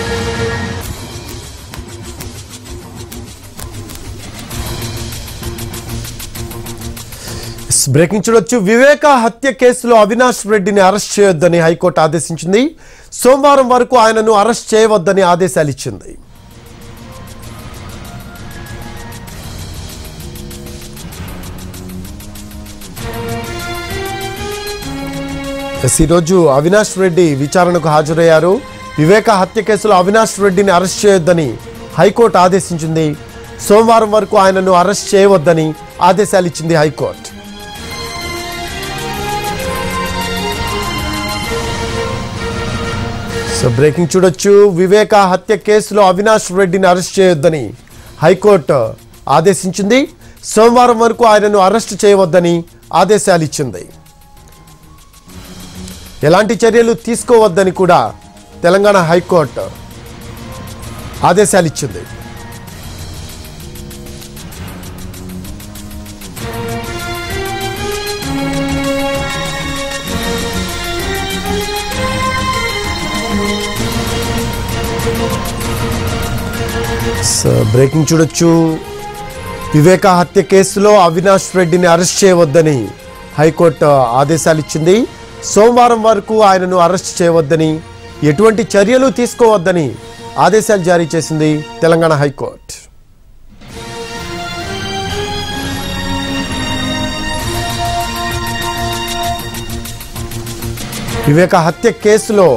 breaking చూడొచ్చు వివేక హత్య కేసులో అవినాష్ రెడ్డిని అరెస్ట్ చేయొద్దని హైకోర్టు ఆదేశించింది సోమవారం వరకు ఆయనను అరెస్ట్ చేయవద్దని ఆదేశాలు ఇచ్చింది ఎస్ ఈరోజు అవినాష్ రెడ్డి విచారణకు హాజరయ్యారు వివేక హత్య కేసులో అవినాష్ రెడ్డిని అరెస్ట్ చేయొద్దని హైకోర్టు ఆదేశించింది సోమవారం వరకు ఆయనను అరెస్ట్ చేయవద్దని ఆదేశాలు ఇచ్చింది హైకోర్టు సో బ్రేకింగ్ చూడొచ్చు వివేక హత్య కేసులో అవినాష్ రెడ్డిని అరెస్ట్ చేయొద్దని హైకోర్టు ఆదేశించింది సోమవారం వరకు ఆయనను అరెస్ట్ చేయవద్దని ఆదేశాలు ఇచ్చింది ఎలాంటి చర్యలు తీసుకోవద్దని కూడా తెలంగాణ హైకోర్టు ఆదేశాలు ఇచ్చింది సో బ్రేకింగ్ చూడొచ్చు వివేక హత్య కేసులో అవినాష్ రెడ్డిని అరెస్ట్ చేయవద్దని హైకోర్టు ఆదేశాలు ఇచ్చింది సోమవారం వరకు ఆయనను అరెస్ట్ చేయవద్దని ఎటువంటి చర్యలు తీసుకోవద్దని ఆదేశాలు జారీ చేసింది తెలంగాణ హైకోర్టు వివేక హత్య కేసులో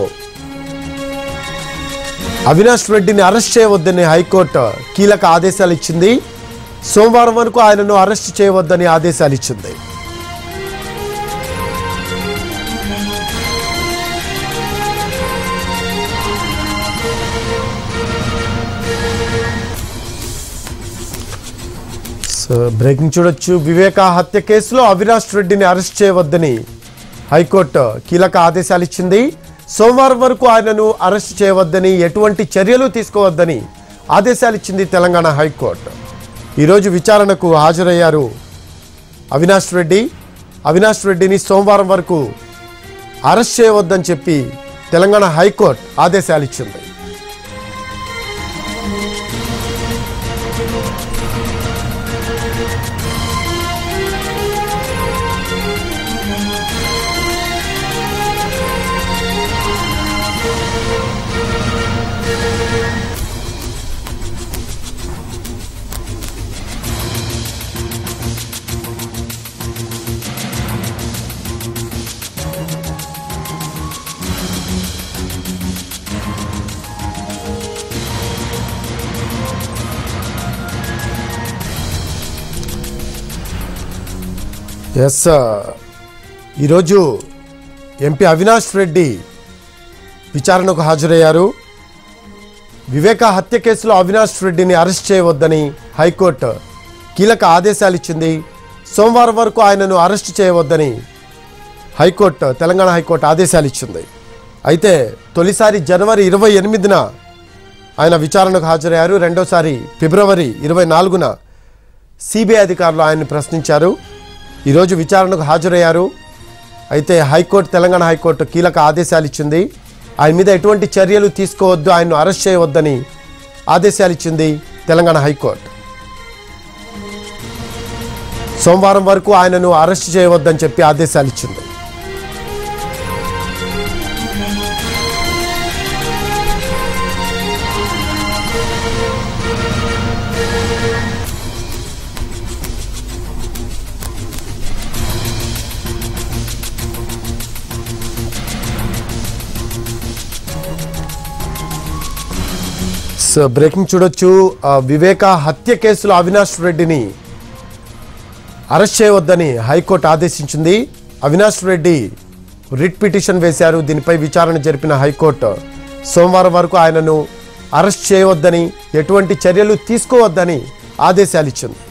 అవినాష్ రెడ్డిని అరెస్ట్ చేయవద్దని హైకోర్టు కీలక ఆదేశాలు ఇచ్చింది సోమవారం వరకు ఆయనను అరెస్ట్ చేయవద్దని ఆదేశాలు ఇచ్చింది సో బ్రేకింగ్ చూడొచ్చు వివేక హత్య కేసులో అవినాష్ రెడ్డిని అరెస్ట్ చేయవద్దని హైకోర్టు కీలక ఆదేశాలు ఇచ్చింది సోమవారం వరకు ఆయనను అరెస్ట్ చేయవద్దని ఎటువంటి చర్యలు తీసుకోవద్దని ఆదేశాలు ఇచ్చింది తెలంగాణ హైకోర్టు ఈరోజు విచారణకు హాజరయ్యారు అవినాష్ రెడ్డి అవినాష్ రెడ్డిని సోమవారం వరకు అరెస్ట్ చేయవద్దని చెప్పి తెలంగాణ హైకోర్టు ఆదేశాలు ఇచ్చింది ఎస్ ఈరోజు ఎంపీ అవినాష్ రెడ్డి విచారణకు హాజరయ్యారు వివేక హత్య కేసులో అవినాష్ రెడ్డిని అరెస్ట్ చేయవద్దని హైకోర్టు కీలక ఆదేశాలు ఇచ్చింది సోమవారం వరకు ఆయనను అరెస్ట్ చేయవద్దని హైకోర్టు తెలంగాణ హైకోర్టు ఆదేశాలు ఇచ్చింది అయితే తొలిసారి జనవరి ఇరవై ఎనిమిదిన ఆయన విచారణకు హాజరయ్యారు రెండోసారి ఫిబ్రవరి ఇరవై నాలుగున సిబిఐ అధికారులు ఆయన్ని ప్రశ్నించారు ఈరోజు విచారణకు హాజరయ్యారు అయితే హైకోర్టు తెలంగాణ హైకోర్టు కీలక ఆదేశాలు ఇచ్చింది ఆయన మీద ఎటువంటి చర్యలు తీసుకోవద్దు ఆయన్ను అరెస్ట్ చేయవద్దని ఆదేశాలు ఇచ్చింది తెలంగాణ హైకోర్టు సోమవారం వరకు ఆయనను అరెస్ట్ చేయవద్దని చెప్పి ఆదేశాలు ఇచ్చింది సో బ్రేకింగ్ చూడొచ్చు ఆ, వివేక హత్య కేసులో అవినాష్ రెడ్డిని అరెస్ట్ చేయవద్దని హైకోర్టు ఆదేశించింది అవినాష్ రెడ్డి రిట్ పిటిషన్ వేశారు దీనిపై విచారణ జరిపిన హైకోర్టు సోమవారం వరకు ఆయనను అరెస్ట్ చేయవద్దని ఎటువంటి చర్యలు తీసుకోవద్దని ఆదేశాలు ఇచ్చింది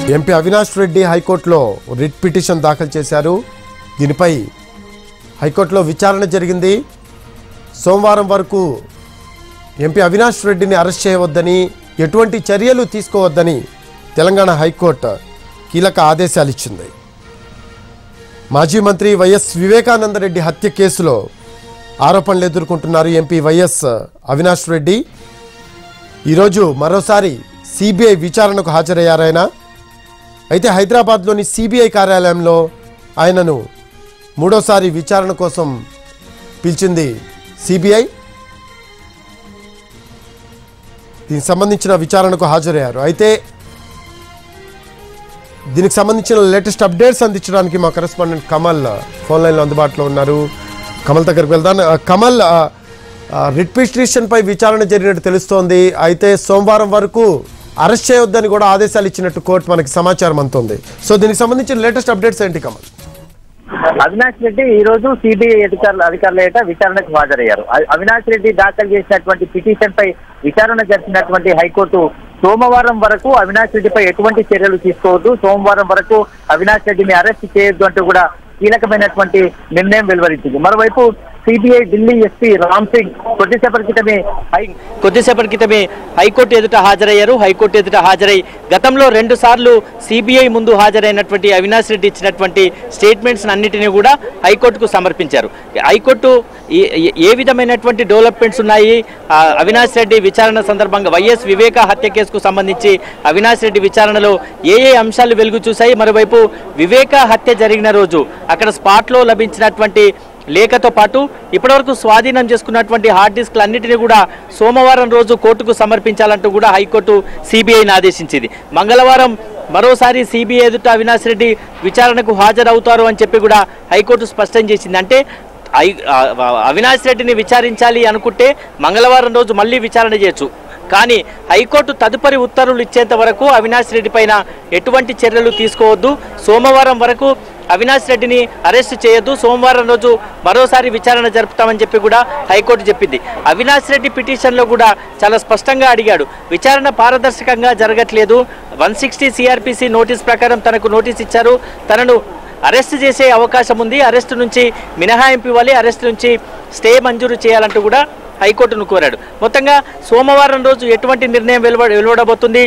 ఎంపీ అవినాష్ రెడ్డి హైకోర్టులో రిట్ పిటిషన్ దాఖలు చేశారు దీనిపై హైకోర్టులో విచారణ జరిగింది సోమవారం వరకు ఎంపీ అవినాష్ రెడ్డిని అరెస్ట్ చేయవద్దని ఎటువంటి చర్యలు తీసుకోవద్దని తెలంగాణ హైకోర్టు కీలక ఆదేశాలు ఇచ్చింది మాజీ మంత్రి వైఎస్ వివేకానందరెడ్డి హత్య కేసులో ఆరోపణలు ఎదుర్కొంటున్నారు ఎంపీ వైఎస్ అవినాష్ రెడ్డి ఈరోజు మరోసారి సిబిఐ విచారణకు హాజరయ్యారాయన అయితే హైదరాబాద్లోని సిబిఐ కార్యాలయంలో ఆయనను మూడోసారి విచారణ కోసం పిలిచింది సిబిఐ దీనికి సంబంధించిన విచారణకు హాజరయ్యారు అయితే దీనికి సంబంధించిన లేటెస్ట్ అప్డేట్స్ అందించడానికి మా కరెస్పాండెంట్ కమల్ ఫోన్ లైన్లో అందుబాటులో ఉన్నారు కమల్ దగ్గరికి వెళ్దాం ఆ, కమల్ ఆ, ఆ, రిట్ పిటిషన్పై విచారణ జరిగినట్టు తెలుస్తోంది అయితే సోమవారం వరకు అరెస్ట్ చేయొద్దని కూడా ఆదేశాలు ఇచ్చినట్టు కోర్టు మనకి సమాచారం అందుతోంది సో దీనికి సంబంధించిన లేటెస్ట్ అప్డేట్స్ ఏంటి కమల్ అవినాష్ రెడ్డి ఈ రోజు సిబిఐ అధికారులు అధికారుల ఏట విచారణకు హాజరయ్యారు అ- అవినాష్ రెడ్డి దాఖలు చేసినటువంటి పిటిషన్ పై విచారణ జరిపినటువంటి హైకోర్టు సోమవారం వరకు అవినాష్ రెడ్డిపై ఎటువంటి చర్యలు తీసుకోవద్దు సోమవారం వరకు అవినాష్ రెడ్డిని అరెస్ట్ చేయొద్దు అంటూ కూడా కీలకమైనటువంటి నిర్ణయం వెలువరించింది మరోవైపు సిబిఐ ఢిల్లీ ఎస్పీ రామ్ సింగ్ కొద్దిసేపటి క్రితమే హై కొద్దిసేపటి క్రితమే హైకోర్టు ఎదుట హాజరయ్యారు హైకోర్టు ఎదుట హాజరై గతంలో రెండు సార్లు సిబిఐ ముందు హాజరైనటువంటి అవినాష్ రెడ్డి ఇచ్చినటువంటి స్టేట్మెంట్స్ అన్నిటినీ కూడా హైకోర్టుకు సమర్పించారు హైకోర్టు ఏ- ఏ- ఏ విధమైనటువంటి డెవలప్మెంట్స్ ఉన్నాయి ఆ, అవినాష్ రెడ్డి విచారణ సందర్భంగా వైఎస్ వివేక హత్య కేసుకు సంబంధించి అవినాష్ రెడ్డి విచారణలో ఏ ఏ అంశాలు వెలుగు చూశాయి మరోవైపు వివేక హత్య జరిగిన రోజు అక్కడ స్పాట్లో లభించినటువంటి లేఖతో పాటు ఇప్పటివరకు స్వాధీనం చేసుకున్నటువంటి హార్డ్ డిస్క్లు అన్నిటినీ కూడా సోమవారం రోజు కోర్టుకు సమర్పించాలంటూ కూడా హైకోర్టు సిబిఐని ఆదేశించింది మంగళవారం మరోసారి సిబిఐ ఎదుట అవినాష్ రెడ్డి విచారణకు హాజరవుతారు అని చెప్పి కూడా హైకోర్టు స్పష్టం చేసింది అంటే ఐ- ఆ, ఆ, అవినాష్ రెడ్డిని విచారించాలి అనుకుంటే మంగళవారం రోజు మళ్ళీ విచారణ చేయొచ్చు కానీ హైకోర్టు తదుపరి ఉత్తర్వులు ఇచ్చేంత వరకు అవినాష్ రెడ్డి పైన ఎటువంటి చర్యలు తీసుకోవద్దు సోమవారం వరకు అవినాష్ రెడ్డిని అరెస్ట్ చేయొద్దు సోమవారం రోజు మరోసారి విచారణ జరుపుతామని చెప్పి కూడా హైకోర్టు చెప్పింది అవినాష్ రెడ్డి పిటిషన్లో కూడా చాలా స్పష్టంగా అడిగాడు విచారణ పారదర్శకంగా జరగట్లేదు వన్ సిక్స్టీ సిఆర్పిసి నోటీస్ ప్రకారం తనకు నోటీస్ ఇచ్చారు తనను అరెస్ట్ చేసే అవకాశం ఉంది అరెస్ట్ నుంచి మినహాయింపు ఇవ్వాలి అరెస్ట్ నుంచి స్టే మంజూరు చేయాలంటూ కూడా హైకోర్టును కోరాడు మొత్తంగా సోమవారం రోజు ఎటువంటి నిర్ణయం వెలువ వెలువడబోతుంది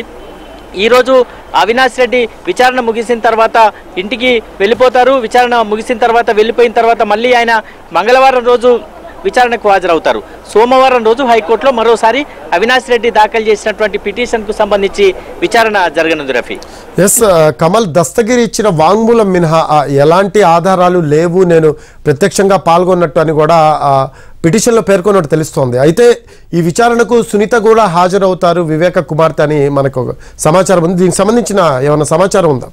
ఈరోజు అవినాష్ రెడ్డి విచారణ ముగిసిన తర్వాత ఇంటికి వెళ్ళిపోతారు విచారణ ముగిసిన తర్వాత వెళ్ళిపోయిన తర్వాత మళ్ళీ ఆయన మంగళవారం రోజు విచారణకు హాజరవుతారు సోమవారం రోజు హైకోర్టులో మరోసారి అవినాష్ రెడ్డి దాఖలు చేసినటువంటి పిటిషన్కు సంబంధించి విచారణ జరగనుంది రఫీ ఎస్ కమల్ దస్తగిరి ఇచ్చిన వాంగ్మూలం మినహా ఆ, ఎలాంటి ఆధారాలు లేవు నేను ప్రత్యక్షంగా పాల్గొన్నట్టు అని కూడా ఆ, పిటిషన్లో పేర్కొన్నట్టు తెలుస్తోంది అయితే ఈ విచారణకు సునీత కూడా హాజరవుతారు వివేక కుమార్తె అని మనకు ఒక సమాచారం ఉంది దీనికి సంబంధించిన ఏమైనా సమాచారం ఉందా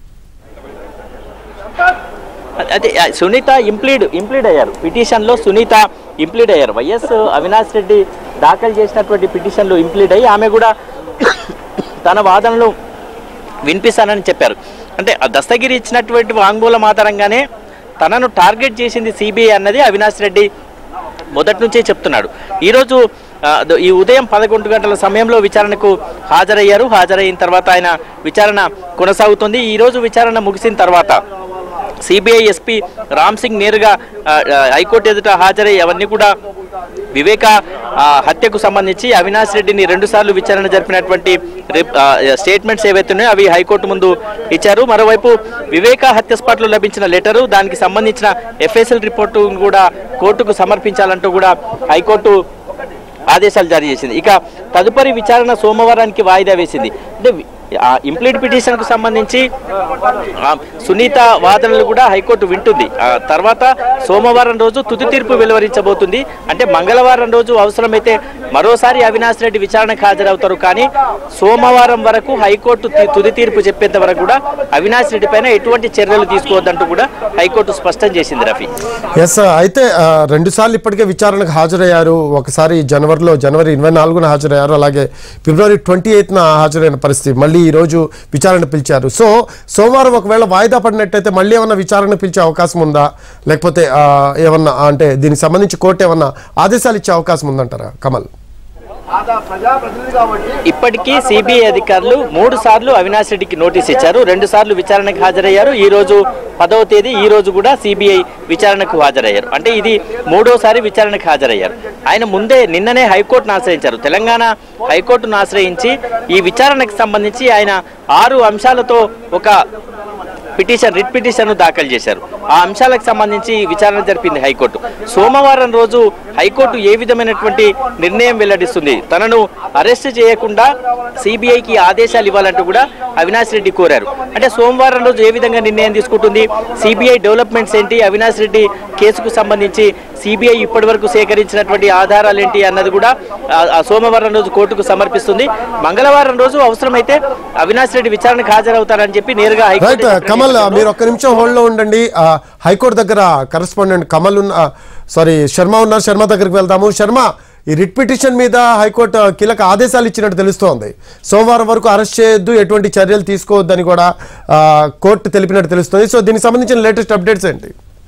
అదే ఆ, సునీత ఇంప్లీడ్ ఇంప్లీడ్ అయ్యారు పిటిషన్లో సునీత ఇంప్లీడ్ అయ్యారు వైఎస్ అవినాష్ రెడ్డి దాఖలు చేసినటువంటి పిటిషన్లో ఇంప్లీడ్ అయ్యి ఆమె కూడా తన వాదనలు వినిపిస్తానని చెప్పారు అంటే ఆ దస్తగిరి ఇచ్చినటువంటి వాంగ్మూలం ఆధారంగానే తనను టార్గెట్ చేసింది సిబిఐ అన్నది అవినాష్ రెడ్డి మొదటి నుంచే చెప్తున్నాడు ఈరోజు ఆ, ద- ఈ ఉదయం పదకొండు గంటల సమయంలో విచారణకు హాజరయ్యారు హాజరైన తర్వాత ఆయన విచారణ కొనసాగుతుంది ఈరోజు విచారణ ముగిసిన తర్వాత సిబిఐ ఎస్పీ రామ్ సింగ్ నేరుగా ఆ, ఆ, హైకోర్టు ఎదుట హాజరై అవన్నీ కూడా వివేక ఆ, హత్యకు సంబంధించి అవినాష్ రెడ్డిని రెండుసార్లు విచారణ జరిపినటువంటి రిప్- ఆ, స్టేట్మెంట్స్ ఏవైతే ఉన్నాయో అవి హైకోర్టు ముందు ఇచ్చారు మరోవైపు వివేక హత్య స్పాట్లో లభించిన లెటరు దానికి సంబంధించిన ఎఫ్ఎస్ఎల్ రిపోర్టు కూడా కోర్టుకు సమర్పించాలంటూ కూడా హైకోర్టు ఆదేశాలు జారీ చేసింది ఇక తదుపరి విచారణ సోమవారానికి వాయిదా వేసింది అంటే వి- ఆ ఇంప్లీడ్ పిటిషన్కు సంబంధించి ఆ, సునీత వాదనలు కూడా హైకోర్టు వింటుంది ఆ తర్వాత సోమవారం రోజు తుది తీర్పు వెలువరించబోతుంది అంటే మంగళవారం రోజు అవసరమైతే మరోసారి అవినాష్ రెడ్డి విచారణకు హాజరవుతారు కానీ సోమవారం వరకు హైకోర్టు తి- తుది తీర్పు చెప్పేంత వరకు కూడా అవినాష్ రెడ్డి పైన ఎటువంటి చర్యలు తీసుకోవద్దంటూ కూడా హైకోర్టు స్పష్టం చేసింది రఫీ ఎస్ అయితే ఆ, రెండుసార్లు ఇప్పటికే విచారణకు హాజరయ్యారు ఒకసారి జనవరిలో జనవరి ఇరవై నాలుగున హాజరయ్యారు అలాగే ఫిబ్రవరి ట్వంటీ ఎయిత్న హాజరైన పరిస్థితి మళ్ళీ ఈ రోజు విచారణ పిలిచారు సో సోమవారం ఒకవేళ వాయిదా పడినట్టయితే మళ్ళీ ఏమన్నా విచారణ పిలిచే అవకాశం ఉందా లేకపోతే ఆ, ఏమన్నా అంటే దీనికి సంబంధించి కోర్టు ఏమన్నా ఆదేశాలు ఇచ్చే అవకాశం ఉందంటారా కమల్ ఇప్పటికీ సిబిఐ అధికారులు మూడు సార్లు అవినాష్ రెడ్డికి నోటీస్ ఇచ్చారు రెండు సార్లు విచారణకు హాజరయ్యారు ఈ రోజు పదవ తేదీ ఈ రోజు కూడా సిబిఐ విచారణకు హాజరయ్యారు అంటే ఇది మూడోసారి విచారణకు హాజరయ్యారు ఆయన ముందే నిన్ననే హైకోర్టును ఆశ్రయించారు తెలంగాణ హైకోర్టును ఆశ్రయించి ఈ విచారణకు సంబంధించి ఆయన ఆరు అంశాలతో ఒక పిటిషన్ రిట్ పిటిషన్ దాఖలు చేశారు ఆ అంశాలకు సంబంధించి విచారణ జరిపింది హైకోర్టు సోమవారం రోజు హైకోర్టు ఏ విధమైనటువంటి నిర్ణయం వెల్లడిస్తుంది తనను అరెస్ట్ చేయకుండా సిబిఐకి ఆదేశాలు ఇవ్వాలంటూ కూడా అవినాష్ రెడ్డి కోరారు అంటే సోమవారం రోజు ఏ విధంగా నిర్ణయం తీసుకుంటుంది సిబిఐ డెవలప్మెంట్స్ ఏంటి అవినాష్ రెడ్డి కేసుకు సంబంధించి సిబిఐ ఇప్పటి వరకు సేకరించినటువంటి ఆధారాలు ఏంటి అన్నది కూడా ఆ- ఆ సోమవారం రోజు కోర్టుకు సమర్పిస్తుంది మంగళవారం రోజు అవసరమైతే అవినాష్ రెడ్డి విచారణకు హాజరవుతారని చెప్పి నేరుగా రైట్ హైకోర్టు కమల్ మీరు ఒక్క నిమిషం హోల్డ్ లో ఉండండి ఆ, హైకోర్టు దగ్గర కరెస్పాండెంట్ కమల్ ఉన్న సారీ శర్మ ఉన్నారు శర్మ దగ్గరికి వెళ్తాము శర్మ ఈ రిట్ పిటిషన్ మీద హైకోర్టు కీలక ఆదేశాలు ఇచ్చినట్టు తెలుస్తోంది సోమవారం వరకు అరెస్ట్ చేయొద్దు ఎటువంటి చర్యలు తీసుకోవద్దని కూడా ఆ, కోర్టు తెలిపినట్టు తెలుస్తుంది సో దీనికి సంబంధించిన లేటెస్ట్ అప్డేట్స్ ఏంటి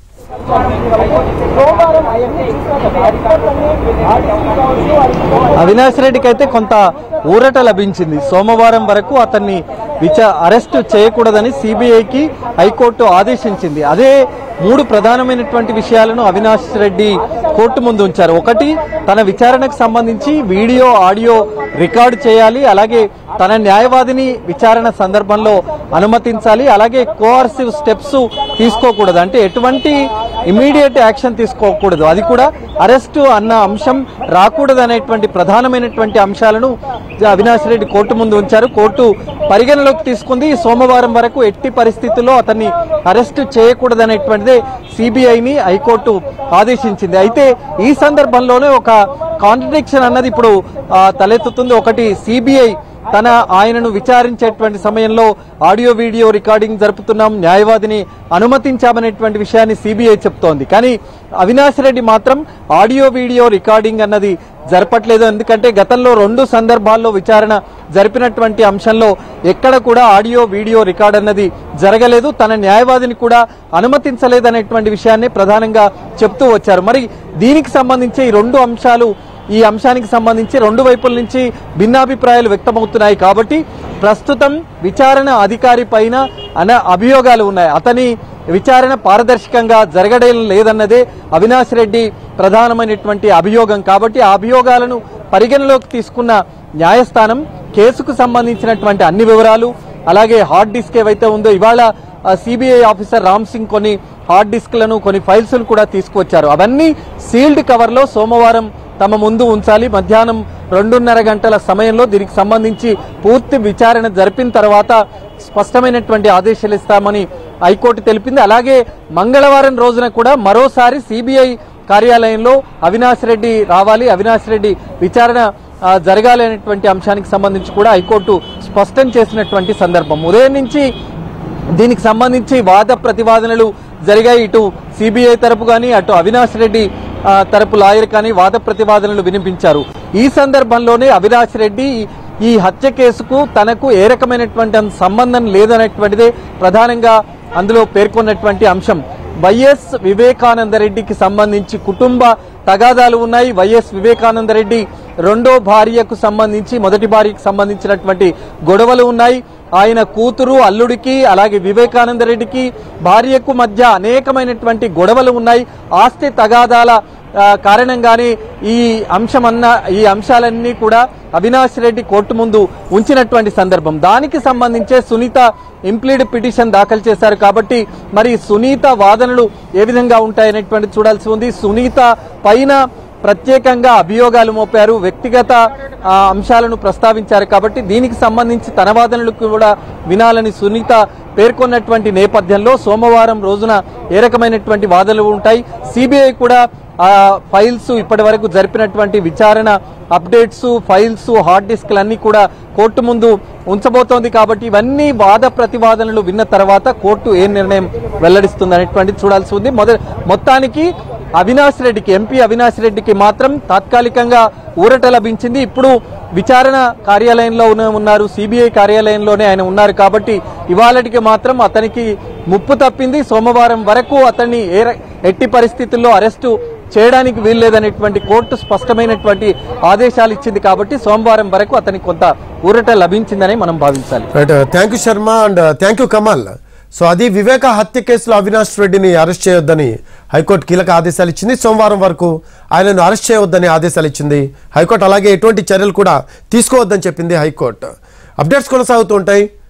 అవినాష్ రెడ్డికి అయితే కొంత ఊరట లభించింది సోమవారం వరకు అతన్ని విచా అరెస్టు చేయకూడదని సిబిఐకి హైకోర్టు ఆదేశించింది అదే మూడు ప్రధానమైనటువంటి విషయాలను అవినాష్ రెడ్డి కోర్టు ముందు ఉంచారు ఒకటి తన విచారణకు సంబంధించి వీడియో ఆడియో రికార్డు చేయాలి అలాగే తన న్యాయవాదిని విచారణ సందర్భంలో అనుమతించాలి అలాగే కోఆర్సివ్ స్టెప్స్ తీసుకోకూడదు అంటే ఎటువంటి ఇమీడియట్ యాక్షన్ తీసుకోకూడదు అది కూడా అరెస్టు అన్న అంశం రాకూడదు అనేటువంటి ప్రధానమైనటువంటి అంశాలను అవినాష్ రెడ్డి కోర్టు ముందు ఉంచారు కోర్టు పరిగణలోకి తీసుకుంది సోమవారం వరకు ఎట్టి పరిస్థితుల్లో అతన్ని అరెస్టు చేయకూడదనేటువంటిదే సిబిఐని హైకోర్టు ఆదేశించింది అయితే ఈ సందర్భంలోనే ఒక కాంట్రడిక్షన్ అన్నది ఇప్పుడు ఆ, తలెత్తుతుంది ఒకటి సిబిఐ తన ఆయనను విచారించేటువంటి సమయంలో ఆడియో వీడియో రికార్డింగ్ జరుపుతున్నాం న్యాయవాదిని అనుమతించామనేటువంటి విషయాన్ని సిబిఐ చెప్తోంది కానీ అవినాష్ రెడ్డి మాత్రం ఆడియో వీడియో రికార్డింగ్ అన్నది జరపట్లేదు ఎందుకంటే గతంలో రెండు సందర్భాల్లో విచారణ జరిపినటువంటి అంశంలో ఎక్కడ కూడా ఆడియో వీడియో రికార్డ్ అన్నది జరగలేదు తన న్యాయవాదిని కూడా అనుమతించలేదనేటువంటి విషయాన్ని ప్రధానంగా చెప్తూ వచ్చారు మరి దీనికి సంబంధించి ఈ రెండు అంశాలు ఈ అంశానికి సంబంధించి రెండు వైపుల నుంచి భిన్నాభిప్రాయాలు వ్యక్తమవుతున్నాయి కాబట్టి ప్రస్తుతం విచారణ అధికారి పైన అన అభియోగాలు ఉన్నాయి అతని విచారణ పారదర్శకంగా జరగడం లేదన్నదే అవినాష్ రెడ్డి ప్రధానమైనటువంటి అభియోగం కాబట్టి ఆ అభియోగాలను పరిగణలోకి తీసుకున్న న్యాయస్థానం కేసుకు సంబంధించినటువంటి అన్ని వివరాలు అలాగే హార్డ్ డిస్క్ ఏవైతే ఉందో ఇవాళ సిబిఐ ఆఫీసర్ రామ్ సింగ్ కొన్ని హార్డ్ డిస్క్లను కొన్ని ఫైల్స్ కూడా తీసుకువచ్చారు అవన్నీ సీల్డ్ కవర్లో సోమవారం తమ ముందు ఉంచాలి మధ్యాహ్నం రెండున్నర గంటల సమయంలో దీనికి సంబంధించి పూర్తి విచారణ జరిపిన తర్వాత స్పష్టమైనటువంటి ఆదేశాలు ఇస్తామని హైకోర్టు తెలిపింది అలాగే మంగళవారం రోజున కూడా మరోసారి సిబిఐ కార్యాలయంలో అవినాష్ రెడ్డి రావాలి అవినాష్ రెడ్డి విచారణ ఆ, జరగాలి అనేటువంటి అంశానికి సంబంధించి కూడా హైకోర్టు స్పష్టం చేసినటువంటి సందర్భం ఉదయం నుంచి దీనికి సంబంధించి వాద ప్రతివాదనలు జరిగాయి ఇటు సిబిఐ తరపు కానీ అటు అవినాష్ రెడ్డి ఆ, తరపు లాయర్ కానీ వాద ప్రతివాదనలు వినిపించారు ఈ సందర్భంలోనే అవినాష్ రెడ్డి ఈ హత్య కేసుకు తనకు ఏ రకమైనటువంటి సంబంధం లేదనేటువంటిదే ప్రధానంగా అందులో పేర్కొన్నటువంటి అంశం వైఎస్ వివేకానంద రెడ్డికి సంబంధించి కుటుంబ తగాదాలు ఉన్నాయి వైఎస్ వివేకానంద రెడ్డి రెండో భార్యకు సంబంధించి మొదటి భార్యకు సంబంధించినటువంటి గొడవలు ఉన్నాయి ఆయన కూతురు అల్లుడికి అలాగే వివేకానంద రెడ్డికి భార్యకు మధ్య అనేకమైనటువంటి గొడవలు ఉన్నాయి ఆస్తి తగాదాల ఆ, కారణంగానే ఈ అంశమన్న ఈ అంశాలన్నీ కూడా అవినాష్ రెడ్డి కోర్టు ముందు ఉంచినటువంటి సందర్భం దానికి సంబంధించే సునీత ఇంప్లీడ్ పిటిషన్ దాఖలు చేశారు కాబట్టి మరి సునీత వాదనలు ఏ విధంగా ఉంటాయనేటువంటి చూడాల్సి ఉంది సునీత పైన ప్రత్యేకంగా అభియోగాలు మోపారు వ్యక్తిగత ఆ, అంశాలను ప్రస్తావించారు కాబట్టి దీనికి సంబంధించి తన వాదనలు కూడా వినాలని సునీత పేర్కొన్నటువంటి నేపథ్యంలో సోమవారం రోజున ఏ రకమైనటువంటి వాదనలు ఉంటాయి సిబిఐ కూడా ఆ ఫైల్స్ ఇప్పటి వరకు జరిపినటువంటి విచారణ అప్డేట్స్ ఫైల్స్ హార్డ్ డిస్క్లన్నీ కూడా కోర్టు ముందు ఉంచబోతోంది కాబట్టి ఇవన్నీ వాద ప్రతివాదనలు విన్న తర్వాత కోర్టు ఏ నిర్ణయం వెల్లడిస్తుంది అనేటువంటిది చూడాల్సి ఉంది మొద మొత్తానికి అవినాష్ రెడ్డికి ఎంపీ అవినాష్ రెడ్డికి మాత్రం తాత్కాలికంగా ఊరట లభించింది ఇప్పుడు విచారణ కార్యాలయంలో ఉన్న- ఉన్నారు సిబిఐ కార్యాలయంలోనే ఆయన ఉన్నారు కాబట్టి ఇవాళటికి మాత్రం అతనికి ముప్పు తప్పింది సోమవారం వరకు అతన్ని ఏ ర- ఎట్టి పరిస్థితుల్లో అరెస్టు చేయడానికి వీల్లేదనేటువంటి కోర్టు స్పష్టమైనటువంటి ఆదేశాలు ఇచ్చింది కాబట్టి సోమవారం వరకు అతనికి కొంత ఊరట లభించిందని మనం భావించాలి right thank you Sharma and thank you Kamal so అది వివేక హత్య కేసులో అవినాష్ రెడ్డిని అరెస్ట్ చేయొద్దని హైకోర్టు కీలక ఆదేశాలు ఇచ్చింది సోమవారం వరకు ఆయనను అరెస్ట్ చేయవద్దని ఆదేశాలు ఇచ్చింది హైకోర్టు అలాగే ఎటువంటి చర్యలు కూడా తీసుకోవద్దని చెప్పింది హైకోర్టు అప్డేట్స్ కొనసాగుతూ ఉంటాయి